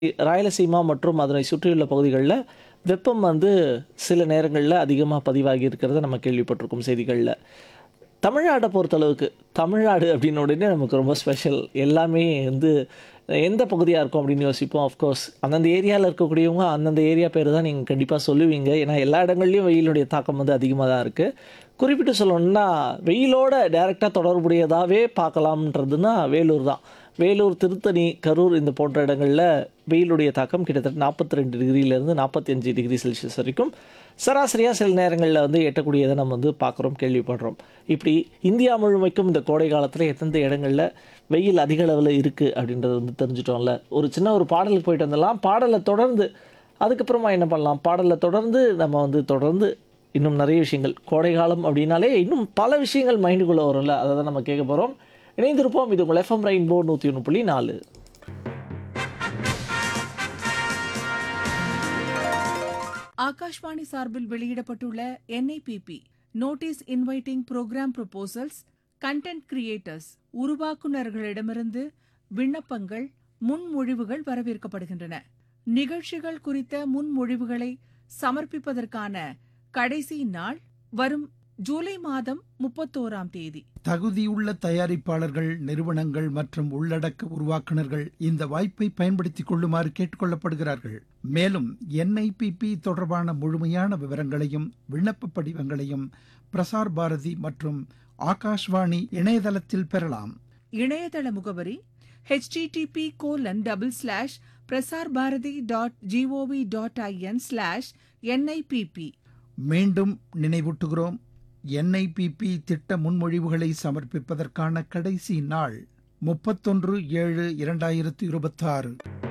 ராயலசீமா மற்றும் அதனை சுற்றியுள்ள பகுதிகள்ல வெப்பம் வந்து சில நேரங்கள்ல அதிகமா பதிவாகி இருக்கிறத நம்ம கேள்விப்பட்டிருக்கோம் செய்திகள்ல. தமிழ்நாட பொறுத்தளவுக்கு, தமிழ்நாடு அப்படின்ன உடனே நமக்கு ரொம்ப ஸ்பெஷல். எல்லாமே வந்து எந்த பகுதியா இருக்கும் அப்படின்னு யோசிப்போம். ஆஃப்கோர்ஸ் அந்தந்த ஏரியால இருக்கக்கூடியவங்க அந்தந்த ஏரியா பேரு தான் நீங்க கண்டிப்பா சொல்லுவீங்க. ஏன்னா எல்லா இடங்கள்லயும் வெயிலுடைய தாக்கம் வந்து அதிகமா தான் இருக்கு. குறிப்பிட்டு சொல்லணும்னா, வெயிலோட டைரக்ட்டா தொடர்புடையதாவே பார்க்கலாம்ன்றதுன்னா வேலூர் தான். வேலூர், திருத்தணி, கரூர் இந்த போன்ற இடங்கள்ல வெயிலுடைய தாக்கம் கிட்டத்தட்ட 42 டிகிரியிலிருந்து 45 டிகிரி செல்சியஸ் வரைக்கும் சராசரியா சில நேரங்கள்ல வந்து எட்டக்கூடியத நம்ம வந்து பார்க்குறோம், கேள்விப்படுறோம். இப்படி இந்தியா முழுமைக்கும் இந்த கோடை காலத்துல எந்தெந்த இடங்கள்ல வெயில் அதிக அளவுல இருக்கு அப்படின்றத வந்து தெரிஞ்சுட்டோம்ல. ஒரு சின்ன ஒரு பாடலுக்கு போயிட்டு வந்துடலாம். பாடல தொடர்ந்து அதுக்கப்புறமா என்ன பண்ணலாம்? பாடல தொடர்ந்து நம்ம வந்து தொடர்ந்து இன்னும் நிறைய விஷயங்கள் கோடை காலம் அப்படின்னாலே இன்னும் பல விஷயங்கள் மைண்டுக்குள்ள வரும்ல. அத தான் நம்ம கேட்க போறோம். இணைந்திருப்போம். இது உங்கள் எஃப்எம் ரெயின்போ 101.4. ஆகாஷ்வாணி சார்பில் வெளியிடப்பட்டுள்ள NIPP notice inviting program proposals content creators உருவாக்குநர்களிடமிருந்து விண்ணப்பங்கள் முன்மொழிவுகள் வரவேற்கப்படுகின்றன நிகழ்ச்சிகள் குறித்த முன்மொழிவுகளை சமர்ப்பிப்பதற்கான கடைசி நாள் வரும் ஜூலை மாதம் முப்பத்தோராம் தேதி தகுதியுள்ள தயாரிப்பாளர்கள் நிறுவனங்கள் மற்றும் உள்ளடக்க உருவாக்குனர்கள் இந்த வாய்ப்பை பயன்படுத்திக் கொள்ளுமாறு கேட்டுக்கொள்ளப்படுகிறார்கள் மேலும் என்ஐபிபி தொடர்பான முழுமையான விவரங்களையும் விண்ணப்ப படிவங்களையும் பிரசார் பாரதி மற்றும் ஆகாஷ்வாணி இணையதளத்தில் பெறலாம் இணையதள முகவரி http colon double slash Prasar Bharati dot GOV dot IN slash NIPP மீண்டும் நினைவூட்டுகிறோம் என்ஐபிபி திட்ட முன்மொழிவுகளை சமர்ப்பிப்பதற்கான கடைசி நாள் முப்பத்தொன்று ஏழு இரண்டாயிரத்து இருபத்தாறு